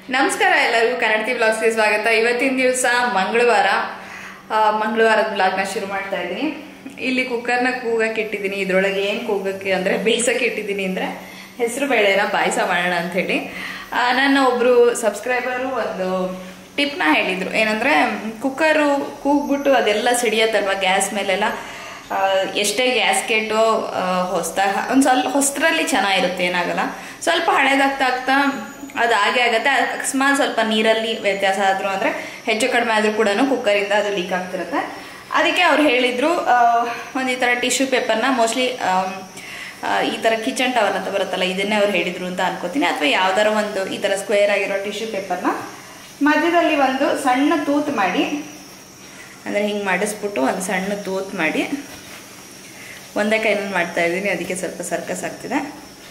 ನಮಸ್ಕಾರ ಎಲ್ಲರಿಗೂ ಕನ್ನಡತಿ ಬ್ಲಾಗ್ಸ್ಗೆ ಸ್ವಾಗತ ಇವತ್ತಿನ ದಿವಸ ಮಂಗಳವಾರ ಆ, ಮಂಗಳವಾರದ ಬ್ಲಾಗ್ನ ಶುರು ಮಾಡ್ತಾ ಇದ್ದೀನಿ ಇಲ್ಲಿ ಕುಕ್ಕರ್ನ ಕೂಗಕ್ಕೆ ಇಟ್ಟಿದ್ದೀನಿ ಇದ್ರೊಳಗೆ ಏನು ಕೂಗಕ್ಕೆ ಅಂದರೆ ಬೇಯಿಸಕ್ಕೆ ಇಟ್ಟಿದ್ದೀನಿ ಅಂದರೆ ಹೆಸರು ಬೇಳೆನ ಪಾಯಸ ಮಾಡೋಣ ಅಂಥೇಳಿ ನನ್ನ ಒಬ್ಬರು ಸಬ್ಸ್ಕ್ರೈಬರು ಒಂದು ಟಿಪ್ನ ಹೇಳಿದರು ಏನಂದರೆ ಕುಕ್ಕರು ಕೂಗ್ಬಿಟ್ಟು ಅದೆಲ್ಲ ಸಿಡಿಯತ್ತಲ್ವ ಗ್ಯಾಸ್ ಮೇಲೆಲ್ಲ ಆ, ಎಷ್ಟೇ ಗ್ಯಾಸ್ಕೆಟು ಹೊಸ್ದಾಗ ಒಂದು ಸ್ವಲ್ಪ ಹೊಸದ್ರಲ್ಲಿ ಚೆನ್ನಾಗಿರುತ್ತೆ ಏನಾಗಲ್ಲ ಸ್ವಲ್ಪ ಹಳೇದಾಗ್ತಾ ಆಗ್ತಾ ಅದು ಹಾಗೆ ಆಗುತ್ತೆ ಅಕಸ್ಮಾತ್ ಸ್ವಲ್ಪ ನೀರಲ್ಲಿ ವ್ಯತ್ಯಾಸ ಆದರೂ ಅಂದರೆ ಹೆಚ್ಚು ಕಡಿಮೆ ಆದರೂ ಕೂಡ ಕುಕ್ಕರಿಂದ ಅದು ಲೀಕ್ ಆಗ್ತಿರುತ್ತೆ ಅದಕ್ಕೆ ಅವ್ರು ಹೇಳಿದರು ಒಂದು ಈ ಥರ ಟಿಶ್ಯೂ ಪೇಪರ್ನ ಮೋಸ್ಟ್ಲಿ ಈ ಥರ ಕಿಚನ್ ಟವರ್ ಅಂತ ಬರುತ್ತಲ್ಲ ಇದನ್ನೇ ಅವ್ರು ಹೇಳಿದರು ಅಂತ ಅನ್ಕೋತೀನಿ ಅಥವಾ ಯಾವ್ದಾರ ಒಂದು ಈ ಥರ ಸ್ಕ್ವೇರ್ ಆಗಿರೋ ಟಿಶ್ಯೂ ಪೇಪರ್ನ ಮಧ್ಯದಲ್ಲಿ ಒಂದು ಸಣ್ಣ ತೂತು ಮಾಡಿ ಅಂದರೆ ಹಿಂಗೆ ಮಾಡಿಸ್ಬಿಟ್ಟು ಒಂದು ಸಣ್ಣ ತೂತು ಮಾಡಿ ಒಂದೇ ಕೈನಲ್ಲಿ ಮಾಡ್ತಾ ಇದ್ದೀನಿ ಅದಕ್ಕೆ ಸ್ವಲ್ಪ ಸರ್ಕಸ್ ಆಗ್ತಿದೆ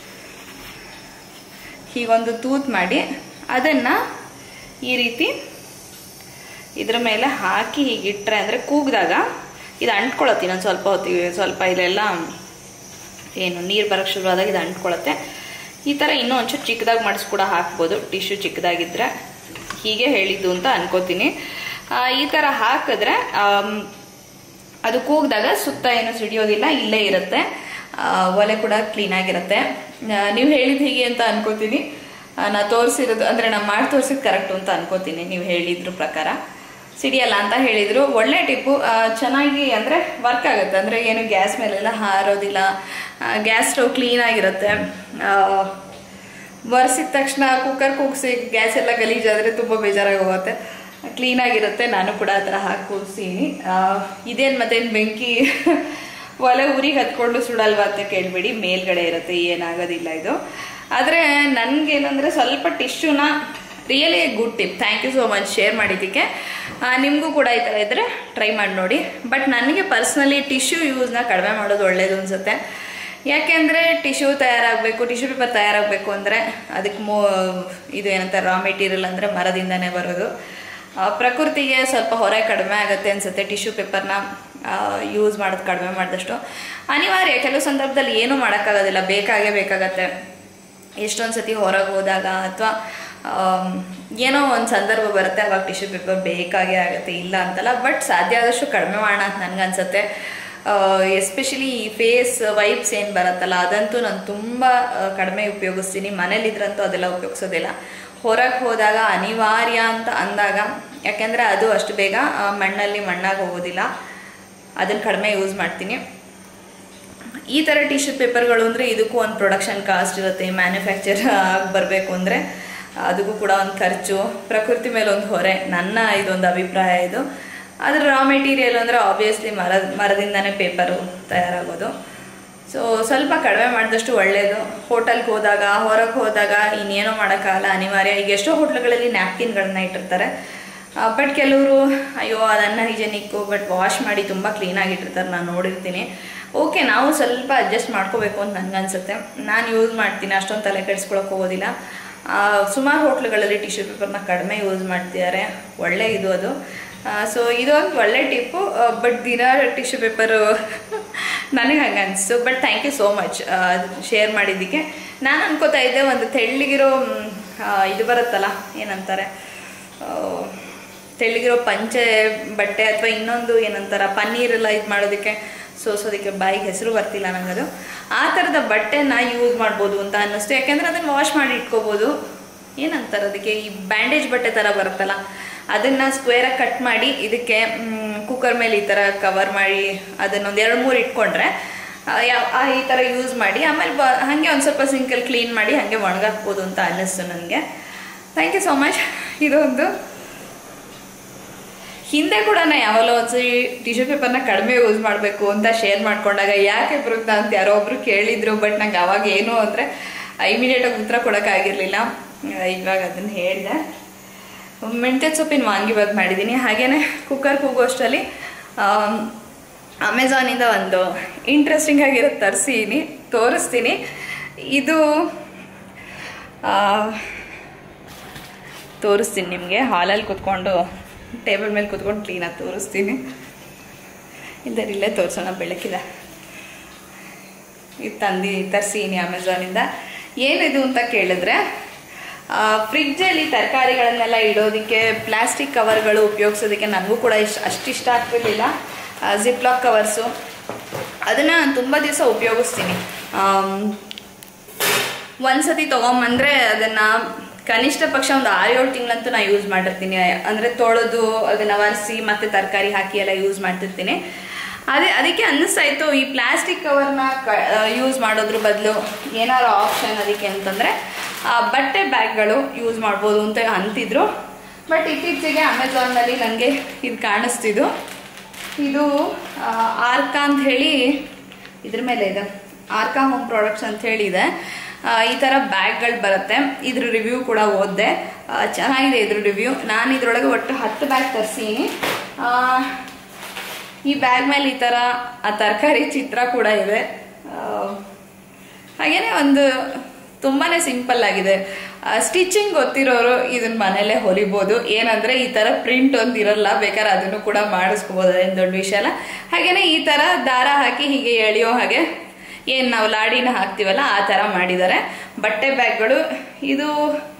ಹೀಗೊಂದು ತೂತ್ ಮಾಡಿ ಅದನ್ನು ಈ ರೀತಿ ಇದ್ರ ಮೇಲೆ ಹಾಕಿ ಹೀಗೆ ಇಟ್ಟರೆ ಅಂದರೆ ಕೂಗಿದಾಗ ಇದು ಅಂಟ್ಕೊಳತ್ತೆ ಇನ್ನೊಂದು ಸ್ವಲ್ಪ ಹೊತ್ತಿಗೆ ಸ್ವಲ್ಪ ಇಲ್ಲೆಲ್ಲ ಏನು ನೀರು ಬರೋಕ್ಕೆ ಶುರುವಾದಾಗ ಇದು ಅಂಟ್ಕೊಳತ್ತೆ ಈ ಥರ ಇನ್ನೂ ಒಂಚೂರು ಚಿಕ್ಕದಾಗಿ ಮಾಡಿಸ್ ಕೂಡ ಹಾಕ್ಬೋದು ಟಿಶ್ಯೂ ಚಿಕ್ಕದಾಗಿದ್ದರೆ ಹೀಗೆ ಹೇಳಿದ್ದು ಅಂತ ಅನ್ಕೋತೀನಿ ಆ, ಈ ಥರ ಹಾಕಿದ್ರೆ ಆಮ್, ಅದು ಕೂಗಿದಾಗ ಸುತ್ತ ಏನು ಸಿಡಿಯೋದಿಲ್ಲ ಇಲ್ಲೇ ಇರುತ್ತೆ ಆ, ಒಲೆ ಕೂಡ ಕ್ಲೀನ್ ಆಗಿರುತ್ತೆ ನೀವು ಹೇಳಿದ ಹೀಗೆ ಅಂತ ಅನ್ಕೋತೀನಿ ಆ, ನಾ ತೋರಿಸಿರೋದು ಅಂದರೆ ನಾ ಮಾಡಿ ತೋರಿಸಿದ್ ಕರೆಕ್ಟು ಅಂತ ಅನ್ಕೋತೀನಿ ನೀವು ಹೇಳಿದ್ರ ಪ್ರಕಾರ ಸಿಡಿಯಲ್ಲ ಅಂತ ಹೇಳಿದ್ರು ಒಳ್ಳೆ ಟಿಪ್ಪು ಆ, ಚೆನ್ನಾಗಿ ಅಂದರೆ ವರ್ಕ್ ಆಗುತ್ತೆ ಅಂದರೆ ಏನು ಗ್ಯಾಸ್ ಮೇಲೆಲ್ಲ ಹಾರೋದಿಲ್ಲ ಗ್ಯಾಸ್ ಸ್ಟವ್ ಕ್ಲೀನ್ ಆಗಿರುತ್ತೆ ಆ, ಬರ್ಸಿದ ತಕ್ಷಣ ಕುಕ್ಕರ್ ಕೂಗಿಸಿ ಗ್ಯಾಸ್ ಎಲ್ಲ ಗಲೀಜಾದರೆ ತುಂಬ ಬೇಜಾರಾಗಿ ಹೋಗುತ್ತೆ ಕ್ಲೀನಾಗಿರುತ್ತೆ ನಾನು ಕೂಡ ಆ ಥರ ಹಾಕಿ ಕೂರಿಸೀನಿ ಇದೇನು ಮತ್ತೇನು ಬೆಂಕಿ ಒಲೆ ಊರಿಗೆ ಹತ್ಕೊಂಡು ಸುಡಲ್ವಾ ಅಂತ ಕೇಳಬೇಡಿ ಮೇಲ್ಗಡೆ ಇರುತ್ತೆ ಏನಾಗೋದಿಲ್ಲ ಇದು ಆದರೆ ನನಗೇನಂದರೆ ಸ್ವಲ್ಪ ಟಿಶ್ಯೂನ really good tip thank you so much share ಮಾಡಿದ್ದಕ್ಕೆ ನಿಮಗೂ ಕೂಡ ಈ ಥರ ಇದ್ದರೆ ಟ್ರೈ ಮಾಡಿ ನೋಡಿ ಬಟ್ ನನಗೆ ಪರ್ಸ್ನಲಿ ಟಿಶ್ಯೂ ಯೂಸ್ನ ಕಡಿಮೆ ಮಾಡೋದು ಒಳ್ಳೆಯದು ಅನಿಸುತ್ತೆ ಯಾಕೆಂದರೆ ಟಿಶ್ಯೂ ತಯಾರಾಗಬೇಕು ಟಿಶ್ಯೂ ಪೇಪರ್ ತಯಾರಾಗಬೇಕು ಅಂದರೆ ಅದಕ್ಕೆ ಮೋ ಇದು ಏನಂತಾರೆ ರಾ ಮೆಟೀರಿಯಲ್ ಅಂದರೆ ಮರದಿಂದನೇ ಬರೋದು ಆ, ಪ್ರಕೃತಿಗೆ ಸ್ವಲ್ಪ ಹೊರೆ ಕಡಿಮೆ ಆಗುತ್ತೆ ಅನಿಸುತ್ತೆ ಟಿಶ್ಯೂ ಪೇಪರ್ನ ಯೂಸ್ ಮಾಡೋದು ಕಡಿಮೆ ಮಾಡಿದಷ್ಟು ಅನಿವಾರ್ಯ ಕೆಲವು ಸಂದರ್ಭದಲ್ಲಿ ಏನೂ ಮಾಡೋಕ್ಕಾಗೋದಿಲ್ಲ ಬೇಕಾಗೇ ಬೇಕಾಗತ್ತೆ ಎಷ್ಟೊಂದು ಸತಿ ಹೊರಗೆ ಹೋದಾಗ ಅಥವಾ ಏನೋ ಒಂದು ಸಂದರ್ಭ ಬರುತ್ತೆ ಅವಾಗ ಟಿಶ್ಯೂ ಪೇಪರ್ ಬೇಕಾಗೇ ಆಗುತ್ತೆ ಇಲ್ಲ ಅಂತಲ್ಲ ಬಟ್ ಸಾಧ್ಯ ಆದಷ್ಟು ಕಡಿಮೆ ಮಾಡೋಣ ಅಂತ ನನಗನ್ಸುತ್ತೆ ಎಸ್ಪೆಷಲಿ ಈ ಫೇಸ್ ವೈಪ್ಸ್ ಏನು ಬರುತ್ತಲ್ಲ ಅದಂತೂ ನಾನು ತುಂಬ ಆ, ಕಡಿಮೆ ಉಪಯೋಗಿಸ್ತೀನಿ ಮನೇಲಿದ್ರಂತೂ ಅದೆಲ್ಲ ಉಪಯೋಗಿಸೋದಿಲ್ಲ ಹೊರಗೆ ಹೋದಾಗ ಅನಿವಾರ್ಯ ಅಂತ ಅಂದಾಗ ಯಾಕೆಂದರೆ ಅದು ಅಷ್ಟು ಬೇಗ ಆ, ಮಣ್ಣಲ್ಲಿ ಮಣ್ಣಾಗಿ ಹೋಗೋದಿಲ್ಲ ಅದನ್ನು ಕಡಿಮೆ ಯೂಸ್ ಮಾಡ್ತೀನಿ ಈ ಥರ ಟಿಶ್ಯೂ ಪೇಪರ್ಗಳು ಅಂದರೆ ಇದಕ್ಕೂ ಒಂದು ಪ್ರೊಡಕ್ಷನ್ ಕಾಸ್ಟ್ ಇರುತ್ತೆ ಮ್ಯಾನುಫ್ಯಾಕ್ಚರ್ ಆಗಿ ಬರಬೇಕು ಅಂದರೆ ಅದಕ್ಕೂ ಕೂಡ ಒಂದು ಖರ್ಚು ಪ್ರಕೃತಿ ಮೇಲೆ ಒಂದು ಹೊರೆ ನನ್ನ ಇದೊಂದು ಅಭಿಪ್ರಾಯ ಇದು ಅದ್ರ ರಾ ಮೆಟೀರಿಯಲ್ ಅಂದರೆ ಆಬ್ವಿಯಸ್ಲಿ ಮರ ಮರದಿಂದನೇ ಪೇಪರು ತಯಾರಾಗೋದು ಸೊ ಸ್ವಲ್ಪ ಕಡಿಮೆ ಮಾಡಿದಷ್ಟು ಒಳ್ಳೆಯದು ಹೋಟೆಲ್ಗೆ ಹೋದಾಗ ಹೊರಗೆ ಹೋದಾಗ ಇನ್ನೇನೋ ಮಾಡೋಕ್ಕಾಗಲ್ಲ ಅನಿವಾರ್ಯ ಈಗ ಎಷ್ಟೋ ಹೋಟ್ಲುಗಳಲ್ಲಿ ನ್ಯಾಪ್ಕಿನ್ಗಳನ್ನ ಇಟ್ಟಿರ್ತಾರೆ ಬಟ್ ಕೆಲವರು ಅಯ್ಯೋ ಅದನ್ನು ಹೈಜೆನಿಕ್ಕು ಬಟ್ ವಾಶ್ ಮಾಡಿ ತುಂಬ ಕ್ಲೀನಾಗಿ ಇಟ್ಟಿರ್ತಾರೆ ನಾನು ನೋಡಿರ್ತೀನಿ ಓಕೆ ನಾವು ಸ್ವಲ್ಪ ಅಡ್ಜಸ್ಟ್ ಮಾಡ್ಕೋಬೇಕು ಅಂತ ನನಗನ್ಸುತ್ತೆ ನಾನು ಯೂಸ್ ಮಾಡ್ತೀನಿ ಅಷ್ಟೊಂದು ತಲೆ ಕೆಡಿಸ್ಕೊಳಕ್ಕೆ ಹೋಗೋದಿಲ್ಲ ಸುಮಾರು ಹೋಟ್ಲುಗಳಲ್ಲಿ ಟಿಶ್ಯೂ ಪೇಪರ್ನ ಕಡಿಮೆ ಯೂಸ್ ಮಾಡ್ತಿದ್ದಾರೆ ಒಳ್ಳೆ ಇದು ಅದು ಸೊ ಇದೊಂದು ಒಳ್ಳೆ ಟಿಪ್ಪು ಬಟ್ ದಿನ ಟಿಶ್ಯೂ ಪೇಪರು ನನಗೆ ಹಂಗೆ ಅನಿಸ್ತು but thank you so much share ಮಾಡಿದ್ದಕ್ಕೆ ನಾನು ಅನ್ಕೋತಾ ಇದ್ದೆ ಒಂದು ತೆಳ್ಳಗಿರೋ ಮ್, ಆ, ಇದು ಬರುತ್ತಲ್ಲ ಏನಂತಾರೆ ಆ, ತೆಳ್ಳಗಿರೋ ಪಂಚೆ ಬಟ್ಟೆ ಅಥವಾ ಇನ್ನೊಂದು ಏನಂತಾರ ಪನ್ನೀರೆಲ್ಲ ಇದು ಮಾಡೋದಕ್ಕೆ ಸೋಸೋದಕ್ಕೆ ಬಾಯಿಗೆ ಹೆಸರು ಬರ್ತಿಲ್ಲ ನನಗದು ಆ ಥರದ ಬಟ್ಟೆನ ಯೂಸ್ ಮಾಡ್ಬೋದು ಅಂತ ಅನ್ನಿಸ್ತು ಯಾಕೆಂದರೆ ಅದನ್ನು ವಾಶ್ ಮಾಡಿ ಇಟ್ಕೋಬೋದು ಏನಂತಾರೆ ಅದಕ್ಕೆ ಈ ಬ್ಯಾಂಡೇಜ್ ಬಟ್ಟೆ ಥರ ಬರುತ್ತಲ್ಲ ಅದನ್ನು ಸ್ಕ್ವೇರಾಗಿ ಕಟ್ ಮಾಡಿ ಇದಕ್ಕೆ ಕುಕ್ಕರ್ ಮೇಲೆ ಈ ಥರ ಕವರ್ ಮಾಡಿ ಅದನ್ನೊಂದು ಎರಡು ಮೂರು ಇಟ್ಕೊಂಡ್ರೆ ಆ, ಯಾವ ಆ ಈ ಥರ ಯೂಸ್ ಮಾಡಿ ಆಮೇಲೆ ಬ ಹಾಗೆ ಒಂದು ಸ್ವಲ್ಪ ಸಿಂಕಲ್ ಕ್ಲೀನ್ ಮಾಡಿ ಹಾಗೆ ಒಣಗಾಕ್ಬೋದು ಅಂತ ಅನ್ನಿಸ್ತು ನನಗೆ ಥ್ಯಾಂಕ್ ಯು ಸೋ ಮಚ್ ಇದೊಂದು ಹಿಂದೆ ಕೂಡ ನಾ ಯಾವಾಗಲೂ ಒಂದ್ಸರಿ ಟಿಶ್ಯೂ ಪೇಪರ್ನ ಕಡಿಮೆ ಯೂಸ್ ಮಾಡಬೇಕು ಅಂತ ಶೇರ್ ಮಾಡ್ಕೊಂಡಾಗ ಯಾಕೆ ಬರುತ್ತಾ ಅಂತ ಯಾರೋ ಒಬ್ರು ಕೇಳಿದ್ರು ಬಟ್ ನಂಗೆ ಅವಾಗ ಏನು ಅಂದರೆ ಇಮಿಡಿಯೇಟಾಗಿ ಉತ್ತರ ಕೊಡೋಕ್ಕಾಗಿರಲಿಲ್ಲ ಇವಾಗ ಅದನ್ನು ಹೇಳಿದೆ ಮೆಂತ್ಯ ಸೊಪ್ಪಿನ ವಾಂಗಿಬಾತ್ ಮಾಡಿದ್ದೀನಿ ಹಾಗೆಯೇ ಕುಕ್ಕರ್ ಕೂಗೋಷ್ಟರಲ್ಲಿ ಅಮೆಝಾನಿಂದ ಒಂದು ಇಂಟ್ರೆಸ್ಟಿಂಗ್ ಆಗಿರೋದು ತರಿಸೀನಿ ತೋರಿಸ್ತೀನಿ ಇದು ಆ, ತೋರಿಸ್ತೀನಿ ನಿಮಗೆ ಹಾಲಲ್ಲಿ ಕುತ್ಕೊಂಡು ಟೇಬಲ್ ಮೇಲೆ ಕುತ್ಕೊಂಡು ಕ್ಲೀನಾಗಿ ತೋರಿಸ್ತೀನಿ ಇಲ್ಲದೆ ಇಲ್ಲೇ ತೋರಿಸೋಣ ಬೆಳಕಿದೆ ಇದು ತಂದು ತರಿಸೀನಿ ಅಮೆಝಾನಿಂದ ಏನಿದು ಅಂತ ಕೇಳಿದ್ರೆ ಫ್ರಿಡ್ಜಲ್ಲಿ ತರಕಾರಿಗಳನ್ನೆಲ್ಲ ಇಡೋದಕ್ಕೆ ಪ್ಲಾಸ್ಟಿಕ್ ಕವರ್ಗಳು ಉಪಯೋಗಿಸೋದಕ್ಕೆ ನನಗೂ ಕೂಡ ಇಷ್ಟ ಅಷ್ಟಿಷ್ಟ ಆಗ್ತಿರ್ಲಿಲ್ಲ ಜಿಪ್ಲಾಕ್ ಕವರ್ಸು ಅದನ್ನು ನಾನು ತುಂಬ ದಿವಸ ಉಪಯೋಗಿಸ್ತೀನಿ ಆಮ್, ಒಂದ್ಸತಿ ತೊಗೊಂಬಂದ್ರೆ ಅದನ್ನ ಕನಿಷ್ಠ ಪಕ್ಷ ಒಂದು ಆರು ಏಳು ತಿಂಗಳಂತೂ ನಾ ಯೂಸ್ ಮಾಡಿರ್ತೀನಿ ಅಂದ್ರೆ ತೊಳೆದು ಅದನ್ನ ಒರೆಸಿ ಮತ್ತೆ ತರಕಾರಿ ಹಾಕಿ ಎಲ್ಲ ಯೂಸ್ ಮಾಡ್ತಿರ್ತೀನಿ ಅದೇ ಅದಕ್ಕೆ ಅನ್ನಿಸ್ತಾ ಇತ್ತು ಈ ಪ್ಲಾಸ್ಟಿಕ್ ಕವರ್ನ ಯೂಸ್ ಮಾಡೋದ್ರ ಬದಲು ಏನಾರು ಆಪ್ಷನ್ ಅದಕ್ಕೆ ಅಂತಂದ್ರೆ ಆ, ಬಟ್ಟೆ ಬ್ಯಾಗ್ಗಳು ಯೂಸ್ ಮಾಡ್ಬೋದು ಅಂತ ಅಂತಿದ್ರು ಬಟ್ ಇತ್ತೀಚೆಗೆ ಅಮೆಝಾನ್ನಲ್ಲಿ ನನಗೆ ಇದು ಕಾಣಿಸ್ತಿದ್ದು ಇದು ಆ, ಆರ್ಕಾ ಅಂತ ಹೇಳಿ ಇದ್ರ ಮೇಲೆ ಇದೆ ಆರ್ಕಾ ಹೋಮ್ ಪ್ರಾಡಕ್ಟ್ಸ್ ಅಂತ ಹೇಳಿ ಇದೆ ಆ, ಈ ಥರ ಬ್ಯಾಗ್ಗಳು ಬರುತ್ತೆ ಇದ್ರ ರಿವ್ಯೂ ಕೂಡ ಓದಿದೆ ಚೆನ್ನಾಗಿದೆ ಇದ್ರ ರಿವ್ಯೂ ನಾನು ಇದ್ರೊಳಗೆ ಒಟ್ಟು ಹತ್ತು ಬ್ಯಾಗ್ ತರಿಸೀನಿ ಈ ಬ್ಯಾಗ್ ಮೇಲೆ ಈ ಥರ ಆ ತರಕಾರಿ ಚಿತ್ರ ಕೂಡ ಇದೆ ಆ, ಹಾಗೇನೆ ಒಂದು ತುಂಬಾನೇ ಸಿಂಪಲ್ ಆಗಿದೆ ಸ್ಟಿಚಿಂಗ್ ಗೊತ್ತಿರೋರು ಇದನ್ನ ಮನೇಲೆ ಹೊಲಿಬೋದು ಏನಂದ್ರೆ ಈ ತರ ಪ್ರಿಂಟ್ ಒಂದು ಇರಲ್ಲ ಬೇಕಾದ್ರೆ ಅದನ್ನು ಕೂಡ ಮಾಡಿಸ್ಕೋಬೋದು ಅದೇನು ದೊಡ್ಡ ವಿಷಯ ಅಲ್ಲ ಹಾಗೇನೆ ಈ ತರ ದಾರ ಹಾಕಿ ಹೀಗೆ ಎಳೆಯೋ ಹಾಗೆ ಏನ್ ನಾವು ಲಾಡಿನ ಹಾಕ್ತಿವಲ್ಲ ಆ ತರ ಮಾಡಿದ್ದಾರೆ ಬಟ್ಟೆ ಬ್ಯಾಗ್ಗಳು ಇದು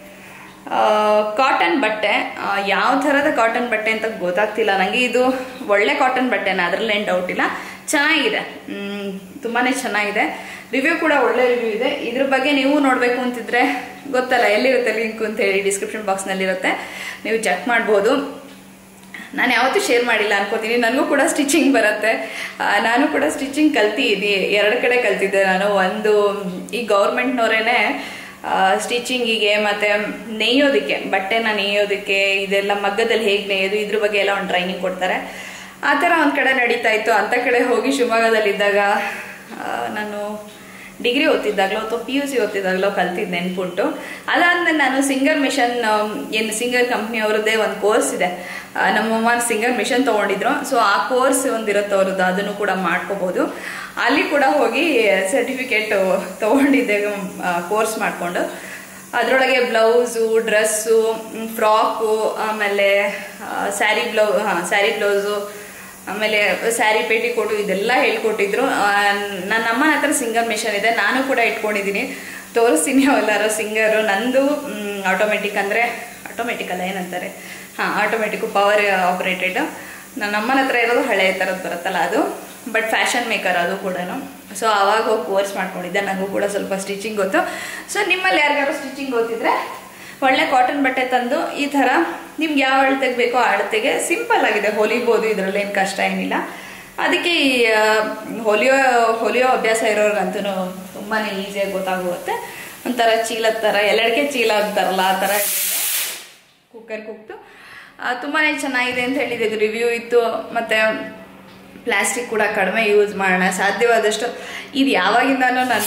ಕಾಟನ್ ಬಟ್ಟೆ ಯಾವ ಥರದ ಕಾಟನ್ ಬಟ್ಟೆ ಅಂತ ಗೊತ್ತಾಗ್ತಿಲ್ಲ ನನಗೆ ಇದು ಒಳ್ಳೆ ಕಾಟನ್ ಬಟ್ಟೆನ ಅದರಲ್ಲೇನು ಡೌಟ್ ಇಲ್ಲ ಚೆನ್ನಾಗಿದೆ ಮ್, ತುಂಬಾನೇ ಚೆನ್ನಾಗಿದೆ ರಿವ್ಯೂ ಕೂಡ ಒಳ್ಳೆ ರಿವ್ಯೂ ಇದೆ ಇದ್ರ ಬಗ್ಗೆ ನೀವು ನೋಡಬೇಕು ಅಂತಿದ್ರೆ ಗೊತ್ತಲ್ಲ ಎಲ್ಲಿರುತ್ತೆ ಲಿಂಕ್ ಅಂತ ಹೇಳಿ ಡಿಸ್ಕ್ರಿಪ್ಷನ್ ಬಾಕ್ಸ್ನಲ್ಲಿರುತ್ತೆ ನೀವು ಚೆಕ್ ಮಾಡ್ಬೋದು ನಾನು ಯಾವತ್ತೂ ಶೇರ್ ಮಾಡಿಲ್ಲ ಅನ್ಕೋತೀನಿ ನನಗೂ ಕೂಡ ಸ್ಟಿಚಿಂಗ್ ಬರುತ್ತೆ ಆ, ನಾನು ಕೂಡ ಸ್ಟಿಚಿಂಗ್ ಕಲ್ತಿದ್ದೀನಿ ಎರಡು ಕಡೆ ಕಲ್ತಿದ್ದೆ ನಾನು ಒಂದು ಈ ಗೌರ್ಮೆಂಟ್ನವರೇನೆ ಸ್ಟಿಚಿಂಗಿಗೆ ಮತ್ತೆ ನೇಯೋದಕ್ಕೆ ಬಟ್ಟೆನ ನೇಯೋದಕ್ಕೆ ಇದೆಲ್ಲ ಮಗ್ಗದಲ್ಲಿ ಹೇಗೆ ನೇಯೋದು ಇದ್ರ ಬಗ್ಗೆ ಎಲ್ಲ ಒಂದು ಟ್ರೈನಿಂಗ್ ಕೊಡ್ತಾರೆ ಆ ಥರ ಒಂದು ಕಡೆ ನಡೀತಾ ಇತ್ತು ಅಂತ ಕಡೆ ಹೋಗಿ ಶಿವಮೊಗ್ಗದಲ್ಲಿದ್ದಾಗ ಆ, ನಾನು ಡಿಗ್ರಿ ಓದ್ತಿದ್ದಾಗಲೋ ಅಥವಾ ಪಿ ಯು ಸಿ ಓದ್ತಿದ್ದಾಗಲೋ ಕಲ್ತಿದ್ದು ನೆನ್ಪುಂಟು ಅದಾದ್ಮೇಲೆ ನಾನು ಸಿಂಗರ್ ಮಿಷನ್ ಏನು ಸಿಂಗರ್ ಕಂಪ್ನಿ ಅವರದ್ದೇ ಒಂದು ಕೋರ್ಸ್ ಇದೆ ಆ, ನಮ್ಮಮ್ಮ ಸಿಂಗರ್ ಮಿಷನ್ ತೊಗೊಂಡಿದ್ರು ಸೊ ಆ ಕೋರ್ಸ್ ಒಂದಿರುತ್ತೆ ಅವ್ರದ್ದು ಅದನ್ನು ಕೂಡ ಮಾಡ್ಕೋಬೋದು ಅಲ್ಲಿ ಕೂಡ ಹೋಗಿ ಸರ್ಟಿಫಿಕೇಟ್ ತೊಗೊಂಡಿದ್ದೆ ಕೋರ್ಸ್ ಮಾಡಿಕೊಂಡು ಅದರೊಳಗೆ ಬ್ಲೌಸು ಡ್ರೆಸ್ಸು ಫ್ರಾಕು ಆಮೇಲೆ ಸ್ಯಾರಿ ಬ್ಲೌ ಹಾಂ ಸ್ಯಾರಿ ಬ್ಲೌಸು ಆಮೇಲೆ ಸ್ಯಾರಿ ಪೇಟಿ ಕೊಡು ಇದೆಲ್ಲ ಹೇಳ್ಕೊಟ್ಟಿದ್ರು ಆ, ನನ್ನ ಅಮ್ಮನ ಹತ್ರ ಸಿಂಗರ್ ಮಿಷನ್ ಇದೆ ನಾನು ಕೂಡ ಇಟ್ಕೊಂಡಿದ್ದೀನಿ ತೋರಿಸ್ತೀನಿ ಅವೆಲ್ಲರೂ ಸಿಂಗರು ನಂದು ಆಟೋಮೆಟಿಕ್ ಅಂದರೆ ಆಟೋಮೆಟಿಕ್ ಅಲ್ಲ ಏನಂತಾರೆ ಹಾಂ ಆಟೋಮೆಟಿಕ್ ಪವರ್ ಆಪ್ರೇಟೆಡ್ ನನ್ನ ಅಮ್ಮನ ಹತ್ರ ಇರೋದು ಹಳೆ ಥರದ್ದು ಬರುತ್ತಲ್ಲ ಅದು ಬಟ್ ಫ್ಯಾಷನ್ ಮೇಕರ್ ಅದು ಕೂಡ ಸೊ ಅವಾಗ ಹೋಗಿ ಕೋರ್ಸ್ ಮಾಡ್ಕೊಂಡಿದ್ದೆ ನನಗೂ ಕೂಡ ಸ್ವಲ್ಪ ಸ್ಟಿಚಿಂಗ್ ಗೊತ್ತು ಸೊ ನಿಮ್ಮಲ್ಲಿ ಯಾರಿಗಾರು ಸ್ಟಿಚಿಂಗ್ ಗೊತ್ತಿದ್ರೆ ಒಳ್ಳೆ ಕಾಟನ್ ಬಟ್ಟೆ ತಂದು ಈ ಥರ ನಿಮ್ಗೆ ಯಾವ ಅಳತೆಗೆ ಬೇಕೋ ಆ ಅಳತೆಗೆ ಸಿಂಪಲ್ ಆಗಿದೆ ಹೊಲಿಬೋದು ಇದರಲ್ಲಿ ಏನು ಕಷ್ಟ ಏನಿಲ್ಲ ಅದಕ್ಕೆ ಈ ಆ, ಹೊಲಿಯೋ ಹೊಲಿಯೋ ಅಭ್ಯಾಸ ಇರೋರ್ಗಂತೂ ತುಂಬಾ ಈಸಿಯಾಗಿ ಗೊತ್ತಾಗುತ್ತೆ ಒಂಥರ ಚೀಲದ ಥರ ಎಲ್ಲಡಿಕೆ ಚೀಲ ಅಂತಾರಲ್ಲ ಆ ಥರ ಕುಕ್ಕರ್ ಕುಕ್ತು ತುಂಬಾ ಚೆನ್ನಾಗಿದೆ ಅಂತ ಹೇಳಿದೆ ರಿವ್ಯೂ ಇತ್ತು ಮತ್ತು ಪ್ಲಾಸ್ಟಿಕ್ ಕೂಡ ಕಡಿಮೆ ಯೂಸ್ ಮಾಡೋಣ ಸಾಧ್ಯವಾದಷ್ಟು ಇದು ಯಾವಾಗಿಂದನೂ ನಾನು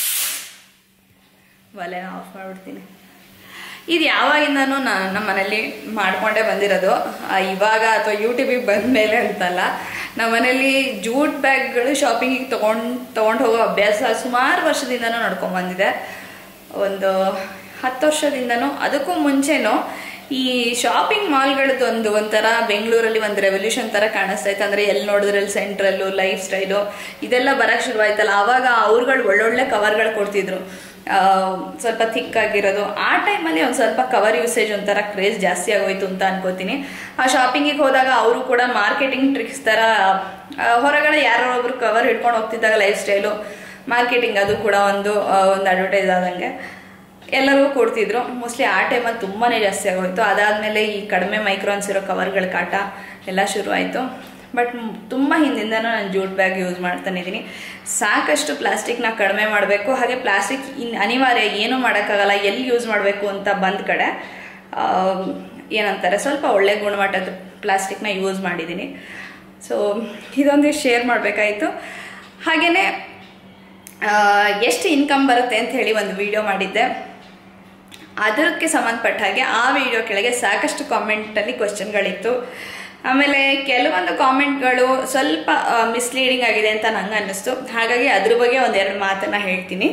ಒಲೆನ ಆಫ್ ಮಾಡಿಬಿಡ್ತೀನಿ ಇದು ಯಾವಾಗಿಂದನೂ ನಾನು ನಮ್ಮ ಮನೇಲಿ ಮಾಡ್ಕೊಂಡೇ ಬಂದಿರೋದು ಆ, ಇವಾಗ ಅಥವಾ ಯೂಟ್ಯೂಬಿಗೆ ಬಂದ ಮೇಲೆ ಅಂತಲ್ಲ ನಮ್ಮ ಮನೇಲಿ ಜೂಟ್ ಬ್ಯಾಗ್ಗಳು ಶಾಪಿಂಗಿಗೆ ತೊಗೊಂಡು ತೊಗೊಂಡು ಹೋಗೋ ಅಭ್ಯಾಸ ಸುಮಾರು ವರ್ಷದಿಂದನೂ ನಡ್ಕೊಂಡ್ ಬಂದಿದೆ ಒಂದು ಹತ್ತು ವರ್ಷದಿಂದನೂ ಅದಕ್ಕೂ ಮುಂಚೆನೂ ಈ ಶಾಪಿಂಗ್ ಮಾಲ್ಗಳದ್ದು ಒಂದು ಒಂಥರ ಬೆಂಗಳೂರಲ್ಲಿ ಒಂದು ರೆವಲ್ಯೂಷನ್ ಥರ ಕಾಣಿಸ್ತಾ ಇತ್ತು ಅಂದರೆ ಎಲ್ಲಿ ನೋಡಿದ್ರೆ ಅಲ್ಲಿ ಸೆಂಟ್ರಲ್ಲು ಲೈಫ್ ಸ್ಟೈಲು ಇದೆಲ್ಲ ಬರೋಕ್ಕೆ ಶುರುವಾಯ್ತಲ್ಲ ಆವಾಗ ಅವ್ರುಗಳು ಒಳ್ಳೊಳ್ಳೆ ಕವರ್ಗಳು ಕೊಡ್ತಿದ್ರು ಆ, ಸ್ವಲ್ಪ ಥಿಕ್ ಆಗಿರೋದು ಆ ಟೈಮಲ್ಲಿ ಒಂದು ಸ್ವಲ್ಪ ಕವರ್ ಯೂಸೇಜ್ ಒಂಥರ ಕ್ರೇಜ್ ಜಾಸ್ತಿ ಆಗೋಯ್ತು ಅಂತ ಅನ್ಕೋತೀನಿ ಆ ಶಾಪಿಂಗಿಗೆ ಹೋದಾಗ ಅವರು ಕೂಡ ಮಾರ್ಕೆಟಿಂಗ್ ಟ್ರಿಕ್ಸ್ ಥರ ಆ, ಹೊರಗಡೆ ಯಾರೋ ಒಬ್ರು ಕವರ್ ಹಿಡ್ಕೊಂಡು ಹೋಗ್ತಿದ್ದಾಗ ಲೈಫ್ ಸ್ಟೈಲು ಮಾರ್ಕೆಟಿಂಗ್ ಅದು ಕೂಡ ಒಂದು ಆ, ಒಂದು ಅಡ್ವರ್ಟೈಸ್ ಆದಂಗೆ ಎಲ್ಲರಿಗೂ ಕೊಡ್ತಿದ್ರು ಮೋಸ್ಟ್ಲಿ ಆ ಟೈಮಲ್ಲಿ ತುಂಬಾ ಜಾಸ್ತಿ ಆಗೋಯ್ತು ಅದಾದಮೇಲೆ ಈ ಕಡಿಮೆ ಮೈಕ್ರಾನ್ಸ್ ಇರೋ ಕವರ್ಗಳ ಕಾಟ ಎಲ್ಲ ಶುರು ಆಯಿತು ಬಟ್ ತುಂಬ ಹಿಂದಿಂದನೂ ನಾನು ಜೂಟ್ ಬ್ಯಾಗ್ ಯೂಸ್ ಮಾಡ್ತಾನೆ ಇದ್ದೀನಿ ಸಾಕಷ್ಟು ಪ್ಲಾಸ್ಟಿಕ್ನ ಕಡಿಮೆ ಮಾಡಬೇಕು ಹಾಗೆ ಪ್ಲಾಸ್ಟಿಕ್ ಇನ್ ಅನಿವಾರ್ಯ ಏನೂ ಮಾಡೋಕ್ಕಾಗಲ್ಲ ಎಲ್ಲಿ ಯೂಸ್ ಮಾಡಬೇಕು ಅಂತ ಬಂದ ಕಡೆ ಆ, ಏನಂತಾರೆ ಸ್ವಲ್ಪ ಒಳ್ಳೆ ಗುಣಮಟ್ಟದ ಪ್ಲಾಸ್ಟಿಕ್ನ ಯೂಸ್ ಮಾಡಿದ್ದೀನಿ ಸೊ ಇದೊಂದು ಶೇರ್ ಮಾಡಬೇಕಾಯಿತು ಹಾಗೆಯೇ ಎಷ್ಟು ಇನ್ಕಮ್ ಬರುತ್ತೆ ಅಂತ ಹೇಳಿ ಒಂದು ವಿಡಿಯೋ ಮಾಡಿದ್ದೆ ಅದಕ್ಕೆ ಸಂಬಂಧಪಟ್ಟ ಹಾಗೆ ಆ ವಿಡಿಯೋ ಕೆಳಗೆ ಸಾಕಷ್ಟು ಕಾಮೆಂಟಲ್ಲಿ ಕ್ವಶನ್ಗಳಿತ್ತು ಆಮೇಲೆ ಕೆಲವೊಂದು ಕಾಮೆಂಟ್ಗಳು ಸ್ವಲ್ಪ ಮಿಸ್ಲೀಡಿಂಗ್ ಆಗಿದೆ ಅಂತ ನಂಗೆ ಅನ್ನಿಸ್ತು ಹಾಗಾಗಿ ಅದ್ರ ಬಗ್ಗೆ ಒಂದೆರಡು ಮಾತನ್ನ ಹೇಳ್ತೀನಿ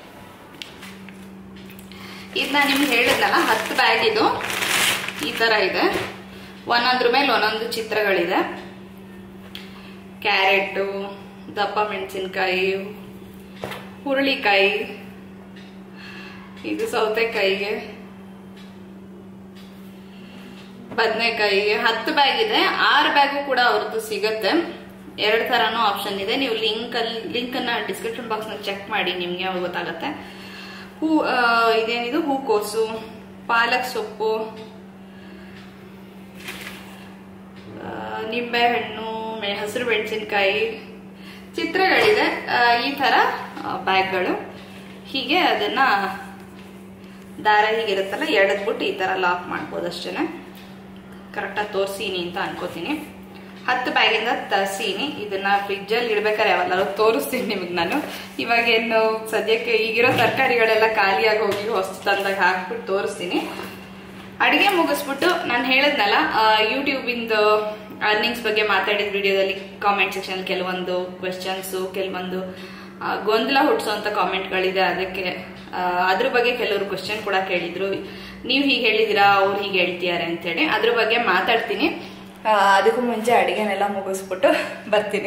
ಇದು ನಾನು ನಿಮ್ಗೆ ಹೇಳಿದ್ನಲ್ಲ ಹತ್ತು ಬ್ಯಾಗ್ ಇದು ಈ ಥರ ಇದೆ ಒಂದೊಂದ್ರ ಮೇಲೆ ಒಂದೊಂದು ಚಿತ್ರಗಳಿದೆ ಕ್ಯಾರೆಟು ದಪ್ಪ ಮೆಣಸಿನ್ಕಾಯಿ ಹುರುಳಿಕಾಯಿ ಇದು ಸೌತೆಕಾಯಿಗೆ ಬದನೆಕಾಯಿಗೆ ಹತ್ತು ಬ್ಯಾಗ್ ಇದೆ ಆರು ಬ್ಯಾಗು ಕೂಡ ಅವ್ರದ್ದು ಸಿಗತ್ತೆ ಎರಡು ಥರನೂ ಆಪ್ಷನ್ ಇದೆ ನೀವು ಲಿಂಕ್ ಅಲ್ಲಿ ಲಿಂಕ್ ಅನ್ನ ಡಿಸ್ಕ್ರಿಪ್ಷನ್ ಬಾಕ್ಸ್ ನಲ್ಲಿ ಚೆಕ್ ಮಾಡಿ ನಿಮ್ಗೆ ಅವಾಗ ಗೊತ್ತಾಗತ್ತೆ ಹೂ ಆ, ಇದೇನಿದು ಹೂಕೋಸು ಪಾಲಕ್ ಸೊಪ್ಪು ಆ, ನಿಂಬೆಹಣ್ಣು ಮೆ- ಹಸಿರು ಮೆಣಸಿನ್ಕಾಯಿ ಚಿತ್ರಗಳಿದೆ ಆ, ಈ ತರ ಆ, ಬ್ಯಾಗ್ಗಳು ಹೀಗೆ ಅದನ್ನ ದಾರ ಹೀಗಿರುತ್ತಲ್ಲ ಎಳೆದ್ಬಿಟ್ಟು ಈ ತರ ಲಾಕ್ ಮಾಡ್ಬೋದು ಅಷ್ಟೇನೆ ಕರೆಕ್ಟಾಗಿ ತೋರಿಸೀನಿ ಅಂತ ಅನ್ಕೋತೀನಿ ಹತ್ತು ಬ್ಯಾಗಿಂದ ತರ್ಸೀನಿ ಇದನ್ನ ಫ್ರಿಜ್ಜಲ್ಲಿ ಇಡ್ಬೇಕಾದ್ರೆ ಯಾವಲ್ಲಾರು ತೋರಿಸ್ತೀನಿ ನಿಮಗೆ ನಾನು ಇವಾಗ ಏನು ಸದ್ಯಕ್ಕೆ ಈಗಿರೋ ತರಕಾರಿಗಳೆಲ್ಲ ಖಾಲಿಯಾಗಿ ಹೋಗಿ ಹೊಸ ತಂದಾಗ ಹಾಕ್ಬಿಟ್ಟು ತೋರಿಸ್ತೀನಿ ಅಡಿಗೆ ಮುಗಿಸ್ಬಿಟ್ಟು ನಾನು ಹೇಳದ್ನಲ್ಲ ಯೂಟ್ಯೂಬಿಂದ ಅರ್ನಿಂಗ್ಸ್ ಬಗ್ಗೆ ಮಾತಾಡಿದ ವಿಡಿಯೋದಲ್ಲಿ ಕಾಮೆಂಟ್ ಸೆಕ್ಷನ್ ಕೆಲವೊಂದು ಕ್ವೆಶನ್ಸು ಕೆಲವೊಂದು ಆ, ಗೊಂದಲ ಹುಟ್ಟಿಸೋಂಥ ಕಾಮೆಂಟ್ಗಳಿದೆ ಅದಕ್ಕೆ ಆ, ಅದ್ರ ಬಗ್ಗೆ ಕೆಲವರು ಕ್ವೆಶನ್ ಕೂಡ ಕೇಳಿದ್ರು ನೀವು ಹೀಗೆ ಹೇಳಿದಿರಾ ಅವ್ರು ಹೀಗೆ ಹೇಳ್ತಿದ್ದಾರೆ ಅಂತೇಳಿ ಅದ್ರ ಬಗ್ಗೆ ಮಾತಾಡ್ತೀನಿ ಆ, ಅದಕ್ಕೂ ಮುಂಚೆ ಅಡಿಗೆನೆಲ್ಲ ಮುಗಿಸ್ಬಿಟ್ಟು ಬರ್ತೀನಿ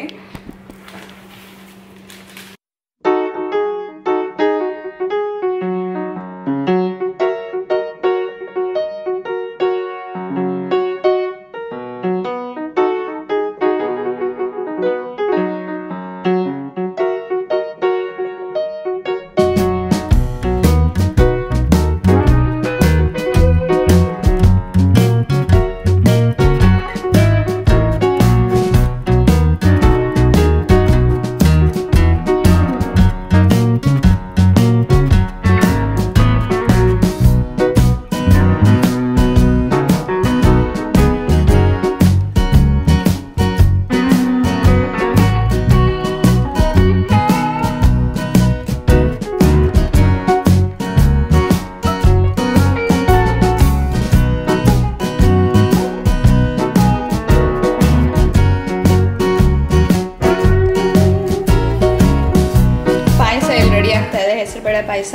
ಪಾಯಸ ಇಲ್ಲಿ ರೆಡಿ ಆಗ್ತಾ ಇದೆ ಹೆಸರುಬೇಳೆ ಪಾಯಸ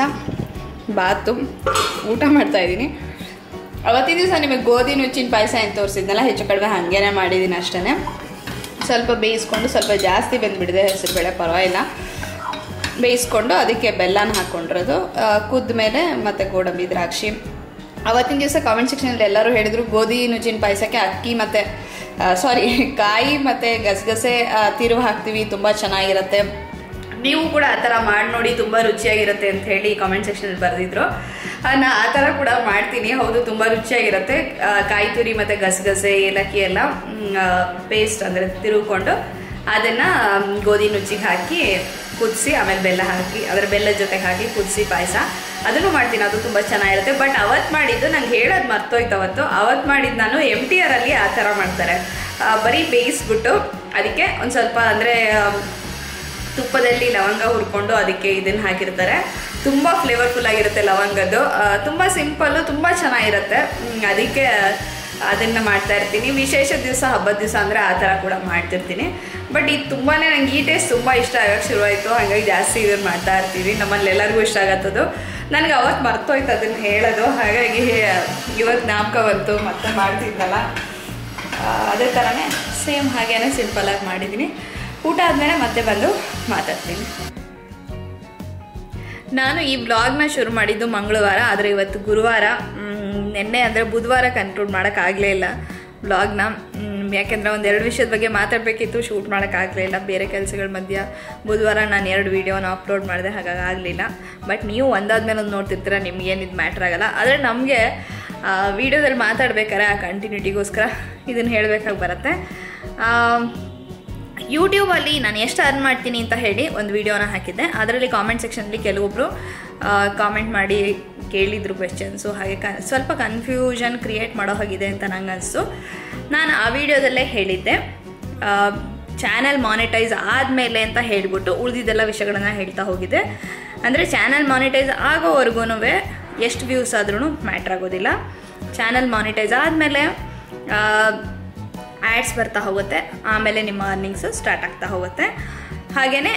ಬಾತು ಊಟ ಮಾಡ್ತಾ ಇದ್ದೀನಿ ಅವತ್ತಿನ ದಿವಸ ನಿಮಗೆ ಗೋಧಿ ನುಚ್ಚಿನ ಪಾಯಸ ಏನು ತೋರಿಸಿದ್ನಲ್ಲ ಹೆಚ್ಚು ಕಡಿಮೆ ಹಾಗೇನೆ ಮಾಡಿದ್ದೀನಿ ಅಷ್ಟೇ ಸ್ವಲ್ಪ ಬೇಯಿಸ್ಕೊಂಡು ಸ್ವಲ್ಪ ಜಾಸ್ತಿ ಬೆಂದ್ಬಿಡಿದೆ ಹೆಸರುಬೇಳೆ ಪರವಾಗಿಲ್ಲ ಬೇಯಿಸ್ಕೊಂಡು ಅದಕ್ಕೆ ಬೆಲ್ಲನ ಹಾಕ್ಕೊಂಡಿರೋದು ಕುದ್ದ ಮೇಲೆ ಮತ್ತು ಗೋಡಂಬಿ ದ್ರಾಕ್ಷಿ ಅವತ್ತಿನ ದಿವಸ ಕಾಮೆಂಟ್ ಸೆಕ್ಷನಲ್ಲಿ ಎಲ್ಲರೂ ಹೇಳಿದರು ಗೋಧಿ ನುಚ್ಚಿನ ಪಾಯಸಕ್ಕೆ ಅಕ್ಕಿ ಮತ್ತು ಸಾರಿ ಕಾಯಿ ಮತ್ತು ಗಸಗಸೆ ಆ, ತಿರುವು ಹಾಕ್ತೀವಿ ತುಂಬ ಚೆನ್ನಾಗಿರುತ್ತೆ ನೀವು ಕೂಡ ಆ ಥರ ಮಾಡಿ ನೋಡಿ ತುಂಬ ರುಚಿಯಾಗಿರುತ್ತೆ ಅಂತ ಹೇಳಿ ಕಾಮೆಂಟ್ ಸೆಕ್ಷನಲ್ಲಿ ಬರೆದಿದ್ರು ನಾ ಆ ಥರ ಕೂಡ ಮಾಡ್ತೀನಿ ಹೌದು ತುಂಬ ರುಚಿಯಾಗಿರುತ್ತೆ ಆ, ಕಾಯಿ ತುರಿ ಮತ್ತು ಗಸಗಸೆ ಏಲಕ್ಕಿ ಎಲ್ಲ ಪೇಸ್ಟ್ ಅಂದರೆ ತಿರುಗಿಕೊಂಡು ಅದನ್ನು ಗೋಧಿ ನುಚ್ಚಿಗೆ ಹಾಕಿ ಕುದಿಸಿ ಆಮೇಲೆ ಬೆಲ್ಲ ಹಾಕಿ ಅದರ ಬೆಲ್ಲದ ಜೊತೆ ಹಾಕಿ ಕುದಿಸಿ ಪಾಯಸ ಅದನ್ನು ಮಾಡ್ತೀನಿ ಅದು ತುಂಬ ಚೆನ್ನಾಗಿರುತ್ತೆ ಬಟ್ ಅವತ್ತು ಮಾಡಿದ್ದು ನಂಗೆ ಹೇಳೋದು ಮರ್ತೋಯ್ತು ಅವತ್ತು ಅವತ್ತು ಮಾಡಿದ್ದು ನಾನು ಎಮ್ ಟಿ ಆರಲ್ಲಿ ಆ ಥರ ಮಾಡ್ತಾರೆ ಆ, ಬರೀ ಬೇಯಿಸ್ಬಿಟ್ಟು ಅದಕ್ಕೆ ಒಂದು ಸ್ವಲ್ಪ ಅಂದರೆ ತುಪ್ಪದಲ್ಲಿ ಲವಂಗ ಹುರ್ಕೊಂಡು ಅದಕ್ಕೆ ಇದನ್ನ ಹಾಕಿರ್ತಾರೆ ತುಂಬ ಫ್ಲೇವರ್ಫುಲ್ ಆಗಿರುತ್ತೆ ಲವಂಗದ್ದು ಆ, ತುಂಬ ಸಿಂಪಲ್ಲು ತುಂಬ ಚೆನ್ನಾಗಿರುತ್ತೆ ಹ್ಮ್, ಅದಕ್ಕೆ ಅದನ್ನ ಮಾಡ್ತಾ ಇರ್ತೀನಿ ವಿಶೇಷ ದಿವಸ ಹಬ್ಬದ ದಿವಸ ಅಂದರೆ ಆ ಥರ ಕೂಡ ಮಾಡ್ತಿರ್ತೀನಿ ಬಟ್ ಇದು ತುಂಬಾ ನಂಗೆ ಈ ಟೇಸ್ಟ್ ತುಂಬ ಇಷ್ಟ ಆಗಕ್ಕೆ ಶುರುವಾಯಿತು ಹಾಗಾಗಿ ಜಾಸ್ತಿ ಇದನ್ನು ಮಾಡ್ತಾ ಇರ್ತೀವಿ ನಮ್ಮಲ್ಲಿ ಎಲ್ಲರಿಗೂ ಇಷ್ಟ ಆಗತ್ತದು ನನಗೆ ಅವತ್ತು ಮರ್ತೋಯ್ತು ಅದನ್ನು ಹೇಳೋದು ಹಾಗಾಗಿ ಇವತ್ತು ಜ್ಞಾಪಕ ಬಂತು ಮತ್ತೆ ಮಾಡ್ತಿದ್ನಲ್ಲ ಆ, ಅದೇ ಥರನೇ ಸೇಮ್ ಹಾಗೇನೆ ಸಿಂಪಲಾಗಿ ಮಾಡಿದ್ದೀನಿ ಊಟ ಆದಮೇಲೆ ಮತ್ತೆ ಬಂದು ಮಾತಾಡ್ತೀನಿ ನಾನು ಈ ವ್ಲಾಗ್ನ ಶುರು ಮಾಡಿದ್ದು ಮಂಗಳವಾರ ಆದರೆ ಇವತ್ತು ಗುರುವಾರ ಮ್, ನಿನ್ನೆ ಅಂದರೆ ಬುಧವಾರ ಕನ್ಕ್ಲೂಡ್ ಮಾಡೋಕ್ಕಾಗಲೇ ಇಲ್ಲ ವ್ಲಾಗ್ನ ಯಾಕೆಂದರೆ ಒಂದು ಎರಡು ವಿಷಯದ ಬಗ್ಗೆ ಮಾತಾಡಬೇಕಿತ್ತು ಶೂಟ್ ಮಾಡೋಕ್ಕಾಗಲೇ ಇಲ್ಲ ಬೇರೆ ಕೆಲಸಗಳ ಮಧ್ಯ ಬುಧವಾರ ನಾನು ಎರಡು ವೀಡಿಯೋನ ಅಪ್ಲೋಡ್ ಮಾಡಿದೆ ಹಾಗಾಗಿ ಆಗಲಿಲ್ಲ ಬಟ್ ನೀವು ಒಂದಾದ್ಮೇಲೆ ಒಂದು ನೋಡ್ತಿರ್ತೀರ ನಿಮ್ಗೇನು ಇದು ಮ್ಯಾಟ್ರ್ ಆಗಲ್ಲ ಆದರೆ ನಮಗೆ ವೀಡಿಯೋದಲ್ಲಿ ಮಾತಾಡ್ಬೇಕಾದ್ರೆ ಆ ಕಂಟಿನ್ಯೂಟಿಗೋಸ್ಕರ ಇದನ್ನು ಹೇಳಬೇಕಾಗಿ ಬರುತ್ತೆ ಆ, ಯೂಟ್ಯೂಬಲ್ಲಿ ನಾನು ಎಷ್ಟು ಅರ್ನ್ ಮಾಡ್ತೀನಿ ಅಂತ ಹೇಳಿ ಒಂದು ವಿಡಿಯೋನ ಹಾಕಿದ್ದೆ ಅದರಲ್ಲಿ ಕಾಮೆಂಟ್ ಸೆಕ್ಷನಲ್ಲಿ ಕೆಲವೊಬ್ಬರು ಕಾಮೆಂಟ್ ಮಾಡಿ ಕೇಳಿದ್ರು ಕ್ವೆಶನ್ಸು ಹಾಗೆ ಕ ಸ್ವಲ್ಪ ಕನ್ಫ್ಯೂಷನ್ ಕ್ರಿಯೇಟ್ ಮಾಡೋ ಹಾಗಿದೆ ಅಂತ ನಂಗೆ ಅನಿಸ್ತು ನಾನು ಆ ವಿಡಿಯೋದಲ್ಲೇ ಹೇಳಿದ್ದೆ ಚಾನಲ್ ಮಾನಿಟೈಸ್ ಆದಮೇಲೆ ಅಂತ ಹೇಳಿಬಿಟ್ಟು ಉಳಿದಿದ್ದೆಲ್ಲ ವಿಷಯಗಳನ್ನು ಹೇಳ್ತಾ ಹೋಗಿದೆ ಅಂದರೆ ಚಾನಲ್ ಮಾನಿಟೈಸ್ ಆಗೋವರೆಗೂ ಎಷ್ಟು ವ್ಯೂಸ್ ಆದ್ರೂ ಮ್ಯಾಟ್ರ್ ಆಗೋದಿಲ್ಲ ಚಾನಲ್ ಮಾನಿಟೈಸ್ ಆದಮೇಲೆ ಆ್ಯಡ್ಸ್ ಬರ್ತಾ ಹೋಗುತ್ತೆ ಆಮೇಲೆ ನಿಮ್ಮ ಅರ್ನಿಂಗ್ಸು ಸ್ಟಾರ್ಟ್ ಆಗ್ತಾ ಹೋಗುತ್ತೆ ಹಾಗೆಯೇ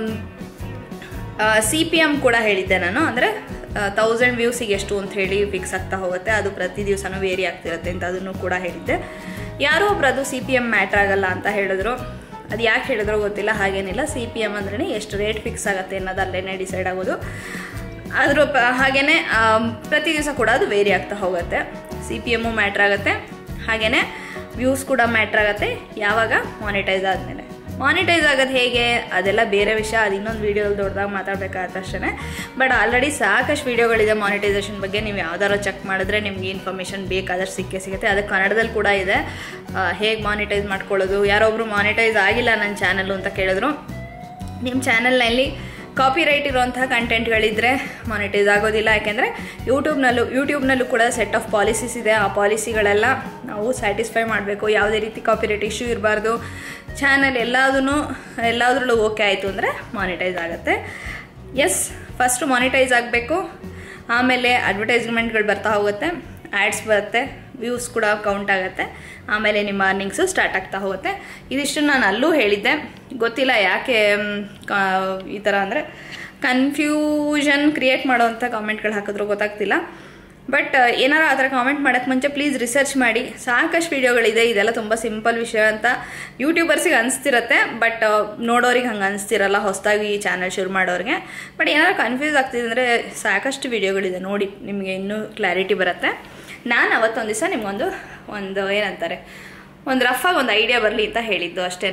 ಸಿ ಪಿ ಎಮ್ ಕೂಡ ಹೇಳಿದ್ದೆ ನಾನು ಅಂದರೆ ತೌಸಂಡ್ ವ್ಯೂಸಿಗೆ ಎಷ್ಟು ಅಂತ ಹೇಳಿ ಫಿಕ್ಸ್ ಆಗ್ತಾ ಹೋಗುತ್ತೆ ಅದು ಪ್ರತಿ ದಿವಸನೂ ವೇರಿ ಆಗ್ತಿರುತ್ತೆ ಅಂತ ಅದನ್ನು ಕೂಡ ಹೇಳಿದ್ದೆ ಯಾರೋ ಒಬ್ರು ಅದು ಸಿ ಪಿ ಎಮ್ ಮ್ಯಾಟ್ರ್ ಆಗಲ್ಲ ಅಂತ ಹೇಳಿದ್ರು ಅದು ಯಾಕೆ ಹೇಳಿದ್ರೋ ಗೊತ್ತಿಲ್ಲ ಹಾಗೇನಿಲ್ಲ ಸಿ ಪಿ ಎಮ್ ಅಂದ್ರೆ ಎಷ್ಟು ರೇಟ್ ಫಿಕ್ಸ್ ಆಗುತ್ತೆ ಅನ್ನೋದು ಅಲ್ಲೇ ಡಿಸೈಡ್ ಆಗೋದು ಅದ್ರ ಪ ಹಾಗೆಯೇ ಪ್ರತಿ ದಿವಸ ಕೂಡ ಅದು ವೇರಿ ಆಗ್ತಾ ಹೋಗುತ್ತೆ ಸಿ ಪಿ ಎಮ್ಮು ಮ್ಯಾಟ್ರ್ ಆಗುತ್ತೆ ಹಾಗೆಯೇ ವ್ಯೂಸ್ ಕೂಡ ಮ್ಯಾಟ್ರ್ ಆಗುತ್ತೆ ಯಾವಾಗ ಮಾನಿಟೈಸ್ ಆದಮೇಲೆ ಮಾನಿಟೈಸ್ ಆಗೋದು ಹೇಗೆ ಅದೆಲ್ಲ ಬೇರೆ ವಿಷಯ ಅದು ಇನ್ನೊಂದು ವೀಡಿಯೋದಲ್ಲಿ ದೊಡ್ಡದಾಗಿ ಮಾತಾಡಬೇಕಾಗತ್ತೆ ಅಷ್ಟೇ ಬಟ್ ಆಲ್ರೆಡಿ ಸಾಕಷ್ಟು ವೀಡಿಯೋಗಳಿದೆ ಮಾನಿಟೈಸೇಷನ್ ಬಗ್ಗೆ ನೀವು ಯಾವ್ದಾರು ಚೆಕ್ ಮಾಡಿದ್ರೆ ನಿಮಗೆ ಇನ್ಫಾರ್ಮೇಷನ್ ಬೇಕಾದಷ್ಟು ಸಿಕ್ಕೇ ಸಿಗುತ್ತೆ ಅದು ಕನ್ನಡದಲ್ಲಿ ಕೂಡ ಇದೆ ಹೇಗೆ ಮಾನಿಟೈಸ್ ಮಾಡ್ಕೊಳ್ಳೋದು ಯಾರೊಬ್ಬರು ಮಾನಿಟೈಸ್ ಆಗಿಲ್ಲ ನನ್ನ ಚಾನಲ್ಲು ಅಂತ ಕೇಳಿದ್ರು ನಿಮ್ಮ ಚಾನಲ್ನಲ್ಲಿ ಕಾಪಿರೈಟ್ ಇರುವಂತಹ ಕಂಟೆಂಟ್ಗಳಿದ್ದರೆ ಮಾನಿಟೈಸ್ ಆಗೋದಿಲ್ಲ ಯಾಕೆಂದರೆ ಯೂಟ್ಯೂಬ್ನಲ್ಲೂ ಯೂಟ್ಯೂಬ್ನಲ್ಲೂ ಕೂಡ ಸೆಟ್ ಆಫ್ ಪಾಲಿಸೀಸ್ ಇದೆ ಆ ಪಾಲಿಸಿಗಳೆಲ್ಲ ನಾವು ಸ್ಯಾಟಿಸ್ಫೈ ಮಾಡಬೇಕು ಯಾವುದೇ ರೀತಿ ಕಾಪಿರೈಟ್ ಇಶ್ಯೂ ಇರಬಾರ್ದು ಚಾನಲ್ ಎಲ್ಲದೂ ಎಲ್ಲದರಲ್ಲೂ ಓಕೆ ಆಯಿತು ಅಂದರೆ ಮಾನಿಟೈಸ್ ಆಗುತ್ತೆ ಎಸ್ ಫಸ್ಟು ಮಾನಿಟೈಸ್ ಆಗಬೇಕು ಆಮೇಲೆ ಅಡ್ವರ್ಟೈಸ್ಮೆಂಟ್ಗಳು ಬರ್ತಾ ಹೋಗುತ್ತೆ ಆ್ಯಡ್ಸ್ ಬರುತ್ತೆ ವ್ಯೂಸ್ ಕೂಡ ಕೌಂಟ್ ಆಗುತ್ತೆ ಆಮೇಲೆ ನಿಮ್ಮ ಅರ್ನಿಂಗ್ಸು ಸ್ಟಾರ್ಟ್ ಆಗ್ತಾ ಹೋಗುತ್ತೆ ಇದಿಷ್ಟು ನಾನು ಅಲ್ಲೂ ಹೇಳಿದ್ದೆ ಗೊತ್ತಿಲ್ಲ ಯಾಕೆ ಮ್, ಕಾ- ಈ ಥರ ಅಂದರೆ ಕನ್ಫ್ಯೂಷನ್ ಕ್ರಿಯೇಟ್ ಮಾಡೋವಂಥ ಕಾಮೆಂಟ್ಗಳು ಹಾಕಿದ್ರು ಗೊತ್ತಾಗ್ತಿಲ್ಲ ಬಟ್ ಏನಾರ ಆ ಥರ ಕಾಮೆಂಟ್ ಮಾಡೋಕ್ಕೆ ಮುಂಚೆ ಪ್ಲೀಸ್ ರಿಸರ್ಚ್ ಮಾಡಿ ಸಾಕಷ್ಟು ವೀಡಿಯೋಗಳಿದೆ ಇದೆಲ್ಲ ತುಂಬ ಸಿಂಪಲ್ ವಿಷಯ ಅಂತ ಯೂಟ್ಯೂಬರ್ಸಿಗೆ ಅನಿಸ್ತಿರತ್ತೆ ಬಟ್ ನೋಡೋರಿಗೆ ಹಂಗೆ ಅನಿಸ್ತಿರಲ್ಲ ಹೊಸದಾಗಿ ಈ ಚಾನಲ್ ಶುರು ಮಾಡೋರಿಗೆ ಬಟ್ ಏನಾರು ಕನ್ಫ್ಯೂಸ್ ಆಗ್ತಿದೆ ಅಂದರೆ ಸಾಕಷ್ಟು ವೀಡಿಯೋಗಳಿದೆ ನೋಡಿ ನಿಮಗೆ ಇನ್ನೂ ಕ್ಲಾರಿಟಿ ಬರುತ್ತೆ ನಾನು ಅವತ್ತೊಂದು ದಿವಸ ನಿಮಗೊಂದು ಒಂದು ಏನಂತಾರೆ ಒಂದು ರಫಾಗಿ ಒಂದು ಐಡಿಯಾ ಬರಲಿ ಅಂತ ಹೇಳಿದ್ದು ಅಷ್ಟೇ